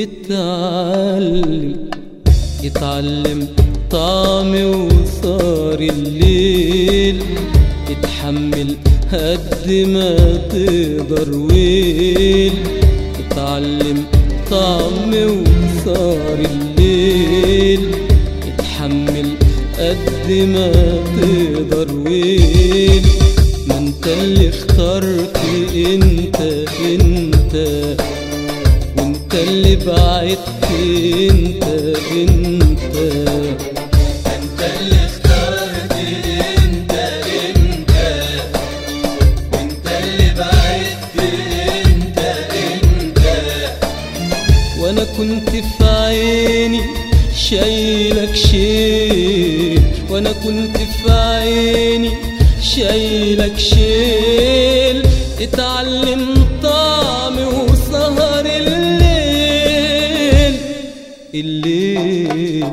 اتعلم اتعلم طعم وصار الليل اتحمل قد ما تقدر ويل اتعلم طعم وصار الليل اتحمل قد ما تقدر ويل ما انت اللي اخترت انت انت وانت اللي بعدت انت انت انت اللي اخترت انت انت وانت اللي بعدت انت انت وانا كنت في عيني شايلك شيل وانا كنت في عيني شايلك شيل اتعلم طعم وسهر الليل الليل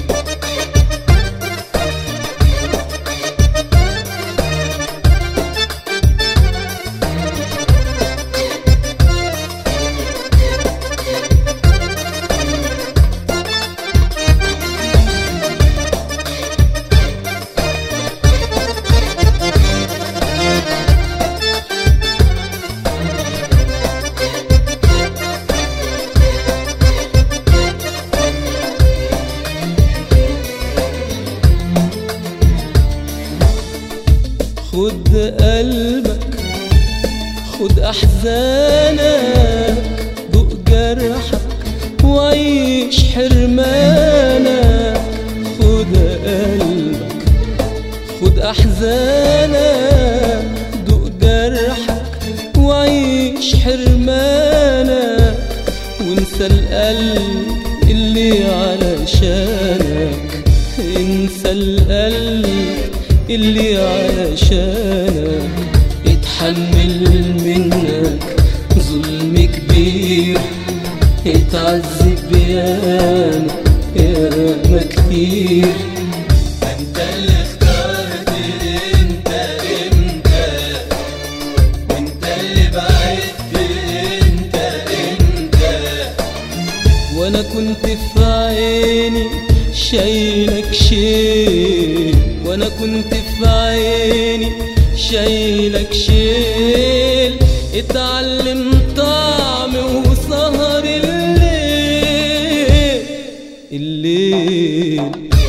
خد قلبك خد احزانك دوق جرحك وعيش حرمانك خد قلبك خد احزانك دوق جرحك وعيش حرمانك وانسى القلب اللي علشانك انسى القلب اللي علشانك اتحمل منك ظلم كبير اتعذب ياما ياما كتير انت اللي اخترت انت انت وانت اللي بعدت انت انت وانا كنت في عيني شايلك شيل وانا كنت في عيني شايلك شيل اتعلم طعم وسهر الليل الليل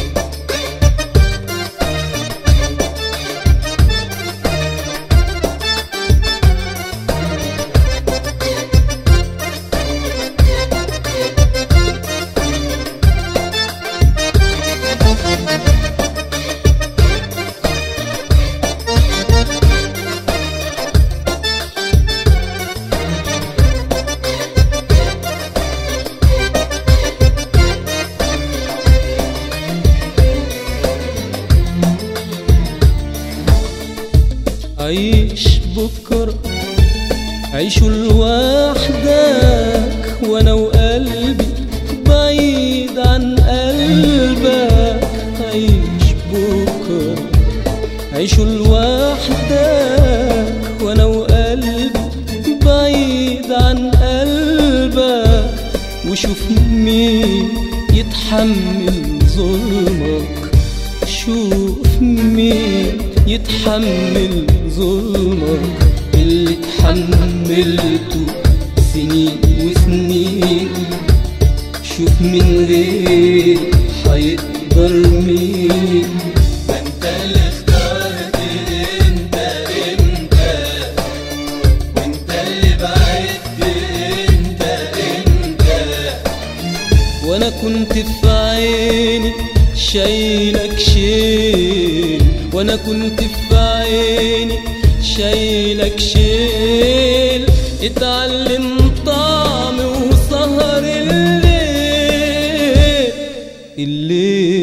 عيش بكرة عيشوا لوحدك وانا وقلبي بعيد عن قلبك عيش بكرة عيشوا لوحدك وانا وقلبي بعيد عن قلبك وشوف مين يتحمل ظلمك شوف مين يتحمل ظلمك اللي تحملته سنين وسنين شوف من غير هيقدر مين انت اللي اخترت انت انت وانت اللي بعدت انت انت وانا كنت في عيني شايلك شيل وانا كنت في عيني شايلك شيل اتعلم طعم وسهر الليل الليل